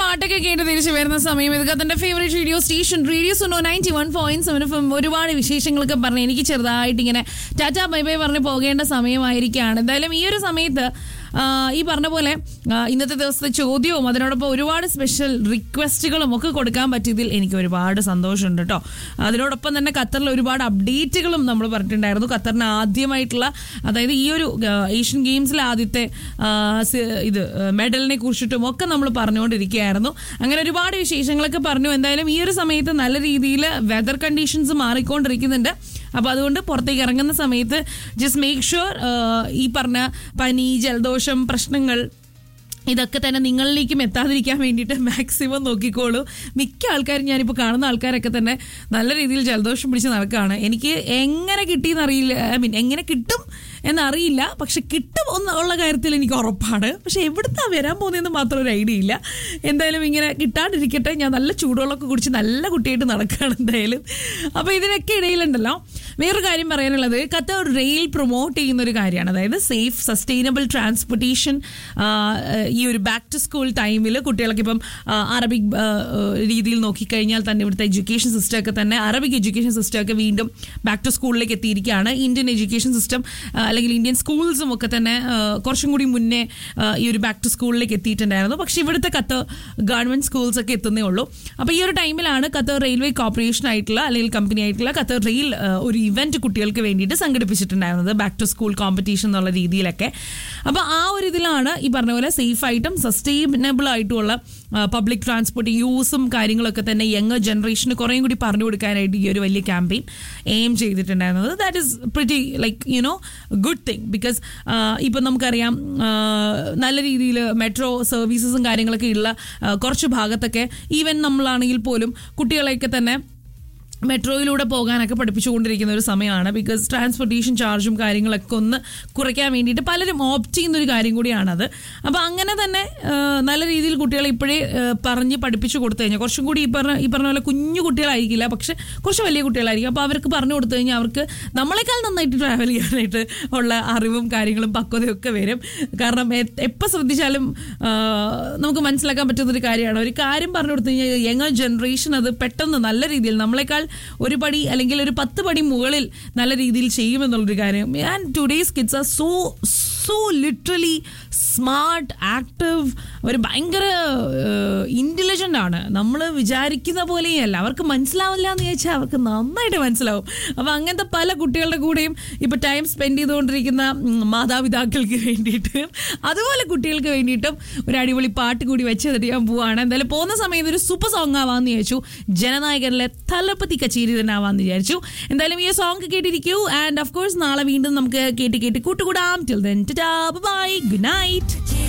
പാട്ടൊക്കെ കേട്ട് തിരിച്ചു വരുന്ന സമയം ഇത് തന്റെ favourite radio station radio Suno ninety one point seven F M ഒരുപാട് വിശേഷങ്ങളൊക്കെ പറഞ്ഞ് എനിക്ക് ചെറുതായിട്ട് ഇങ്ങനെ ടാറ്റാ ബൈ ബൈ പറഞ്ഞ് പോകേണ്ട സമയമായിരിക്കുകയാണ് എന്തായാലും ഈ ഒരു സമയത്ത് ആ, ഈ പറഞ്ഞ പോലെ ആ, ഇന്നത്തെ ദിവസത്തെ ചോദ്യവും അതിനോടൊപ്പം ഒരുപാട് സ്പെഷ്യൽ റിക്വസ്റ്റുകളും ഒക്കെ കൊടുക്കാൻ പറ്റിയതിൽ എനിക്ക് ഒരുപാട് സന്തോഷമുണ്ട് കേട്ടോ അതിനോടൊപ്പം തന്നെ ഖത്തറിൽ ഒരുപാട് അപ്ഡേറ്റുകളും നമ്മൾ പറഞ്ഞിട്ടുണ്ടായിരുന്നു ഖത്തറിന് ആദ്യമായിട്ടുള്ള അതായത് ഈ ഒരു ആ, ഏഷ്യൻ ഗെയിംസിലെ ആദ്യത്തെ ആ, സി- ഇത് മെഡലിനെ കുറിച്ചിട്ടും ഒക്കെ നമ്മൾ പറഞ്ഞുകൊണ്ടിരിക്കുകയായിരുന്നു അങ്ങനെ ഒരുപാട് വിശേഷങ്ങളൊക്കെ പറഞ്ഞു എന്തായാലും ഈ ഒരു സമയത്ത് നല്ല രീതിയിൽ വെതർ കണ്ടീഷൻസ് മാറിക്കൊണ്ടിരിക്കുന്നുണ്ട് അപ്പോൾ അതുകൊണ്ട് പുറത്തേക്ക് ഇറങ്ങുന്ന സമയത്ത് ജസ്റ്റ് മേക്ക് ഷുവർ ഈ പറഞ്ഞ പനി ജലദോഷം പ്രശ്നങ്ങൾ ഇതൊക്കെ തന്നെ നിങ്ങളിലേക്കും എത്താതിരിക്കാൻ വേണ്ടിയിട്ട് മാക്സിമം നോക്കിക്കോളൂ മിക്ക ആൾക്കാരും ഞാനിപ്പോൾ കാണുന്ന ആൾക്കാരൊക്കെ തന്നെ നല്ല രീതിയിൽ ജലദോഷം പിടിച്ച് നടക്കുകയാണ് എനിക്ക് എങ്ങനെ കിട്ടിയെന്നറിയില്ല ഐ മീൻ എങ്ങനെ കിട്ടും എന്നറിയില്ല പക്ഷെ കിട്ടും എന്നുള്ള കാര്യത്തിൽ എനിക്ക് ഉറപ്പാണ് പക്ഷെ എവിടുന്നാ വരാൻ പോകുന്നതെന്ന് മാത്രം ഒരു ഐഡിയ ഇല്ല എന്തായാലും ഇങ്ങനെ കിട്ടാണ്ടിരിക്കട്ടെ ഞാൻ നല്ല ചൂടുവെള്ളമൊക്കെ കുടിച്ച് നല്ല കുട്ടിയായിട്ട് നടക്കുകയാണ് എന്തായാലും അപ്പോൾ ഇതിനൊക്കെ ഇടയിലുണ്ടല്ലോ വേറൊരു കാര്യം പറയാനുള്ളത് ഖത്തർ റെയിൽ പ്രൊമോട്ട് ചെയ്യുന്ന ഒരു കാര്യമാണ് അതായത് സേഫ് സസ്റ്റൈനബിൾ ട്രാൻസ്പോർട്ടേഷൻ ഈ ഒരു ബാക്ക് ടു സ്കൂൾ ടൈമിൽ കുട്ടികൾക്ക് ഇപ്പം ആ, അറബിക് ആ, ആ, രീതിയിൽ നോക്കിക്കഴിഞ്ഞാൽ തന്നെ ഇവിടുത്തെ എഡ്യൂക്കേഷൻ സിസ്റ്റം ഒക്കെ തന്നെ അറബിക് എഡ്യൂക്കേഷൻ സിസ്റ്റം ഒക്കെ വീണ്ടും ബാക്ക് ടു സ്കൂളിലേക്ക് എത്തിയിരിക്കുകയാണ് ഇന്ത്യൻ എഡ്യൂക്കേഷൻ സിസ്റ്റം അല്ലെങ്കിൽ ഇന്ത്യൻ സ്കൂൾസും ഒക്കെ തന്നെ ആ, കുറച്ചും കൂടി മുന്നേ ആ, ഈ ഒരു ബാക്ക് ടു സ്കൂളിലേക്ക് എത്തിയിട്ടുണ്ടായിരുന്നു പക്ഷേ ഇവിടുത്തെ ഖത്തർ ഗവൺമെന്റ് സ്കൂൾസ് ഒക്കെ എത്തുന്നേ ഉള്ളൂ അപ്പോൾ ഈ ഒരു ടൈമിലാണ് ഖത്തർ റെയിൽവേ കോർപ്പറേഷൻ ആയിട്ടുള്ള അല്ലെങ്കിൽ കമ്പനി ആയിട്ടുള്ള ഖത്തർ റെയിൽ ആ, ഒരു ഇവന്റ് കുട്ടികൾക്ക് വേണ്ടിയിട്ട് സംഘടിപ്പിച്ചിട്ടുണ്ടായിരുന്നത് ബാക്ക് ടു സ്കൂൾ കോമ്പറ്റീഷൻ എന്നുള്ള രീതിയിലൊക്കെ അപ്പോൾ ആ ഒരു ഇതിലാണ് ഈ പറഞ്ഞ പോലെ സേഫ് ആയിട്ടും സസ്റ്റൈനബിൾ ആയിട്ടുള്ള പബ്ലിക് ട്രാൻസ്പോർട്ട് യൂസും കാര്യങ്ങളൊക്കെ തന്നെ യങ്ങർ ജനറേഷന് കുറേയും കൂടി പറഞ്ഞു കൊടുക്കാനായിട്ട് ഈ ഒരു വലിയ ക്യാമ്പയിൻ എയിം ചെയ്തിട്ടുണ്ടായിരുന്നത് that is pretty like you know good thing because ഇപ്പം നമുക്കറിയാം ആ, നല്ല രീതിയിൽ മെട്രോ സർവീസസും കാര്യങ്ങളൊക്കെ ഉള്ള ആ, കുറച്ച് ഭാഗത്തൊക്കെ ഈവൻ നമ്മളാണെങ്കിൽ പോലും കുട്ടികളെയൊക്കെ തന്നെ മെട്രോയിലൂടെ പോകാനൊക്കെ പഠിപ്പിച്ചുകൊണ്ടിരിക്കുന്ന ഒരു സമയമാണ് ബിക്കോസ് ട്രാൻസ്പോർട്ടേഷൻ ചാർജും കാര്യങ്ങളൊക്കെ ഒന്ന് കുറയ്ക്കാൻ വേണ്ടിയിട്ട് പലരും ഓപ്റ്റ് ചെയ്യുന്ന ഒരു കാര്യം കൂടിയാണത് അപ്പോൾ അങ്ങനെ തന്നെ ആ, നല്ല രീതിയിൽ കുട്ടികളെ ഇപ്പോഴേ ആ, പറഞ്ഞ് പഠിപ്പിച്ചു കൊടുത്തു കഴിഞ്ഞാൽ കുറച്ചും കൂടി ഈ പറഞ്ഞ ഈ പറഞ്ഞ പോലെ കുഞ്ഞു കുട്ടികളായിരിക്കില്ല പക്ഷെ കുറച്ച് വലിയ കുട്ടികളായിരിക്കും അപ്പോൾ അവർക്ക് പറഞ്ഞു കൊടുത്തു കഴിഞ്ഞാൽ അവർക്ക് നമ്മളെക്കാൾ നന്നായിട്ട് ട്രാവൽ ചെയ്യാനായിട്ട് ഉള്ള അറിവും കാര്യങ്ങളും പക്വതയും ഒക്കെ വരും കാരണം എപ്പോൾ ശ്രദ്ധിച്ചാലും ആ, നമുക്ക് മനസ്സിലാക്കാൻ പറ്റുന്ന ഒരു കാര്യമാണ് ഒരു കാര്യം പറഞ്ഞു കൊടുത്തു കഴിഞ്ഞാൽ യങ്ങർ ജനറേഷൻ അത് പെട്ടെന്ന് നല്ല രീതിയിൽ നമ്മളെക്കാൾ ഒരു പടി അല്ലെങ്കിൽ ഒരു പത്ത് പടി മുകളിൽ നല്ല രീതിയിൽ ചെയ്യുമെന്നുള്ളൊരു കാര്യം and today's kids are so so literally smart active ഒരു ഭയങ്കര ഇൻ്റലിജൻ്റ് ആണ് നമ്മൾ വിചാരിക്കുന്ന പോലെയല്ല അവർക്ക് മനസ്സിലാവില്ല എന്ന് ചോദിച്ചാൽ അവർക്ക് നന്നായിട്ട് മനസ്സിലാവും അപ്പോൾ അങ്ങനത്തെ പല കുട്ടികളുടെ കൂടെയും ഇപ്പോൾ ടൈം സ്പെൻഡ് ചെയ്തുകൊണ്ടിരിക്കുന്ന ഉം, മാതാപിതാക്കൾക്ക് വേണ്ടിയിട്ട് അതുപോലെ കുട്ടികൾക്ക് വേണ്ടിയിട്ടും ഒരു അടിപൊളി പാട്ട് കൂടി വെച്ച് തരാൻ പോവാണ് എന്തായാലും പോകുന്ന സമയത്ത് ഒരു സൂപ്പർ സോങ് ആവാന്ന് വിചാരിച്ചു ജനനായകരിലെ തലപ്പത്തി കച്ചേരി തന്നെ ആവാന്ന് വിചാരിച്ചു എന്തായാലും ഈ സോങ് കേട്ടിരിക്കൂ ആൻഡ് ഓഫ് കോഴ്സ് നാളെ വീണ്ടും നമുക്ക് കേട്ട് കേട്ട് കൂട്ടുകൂടാം till then bye good night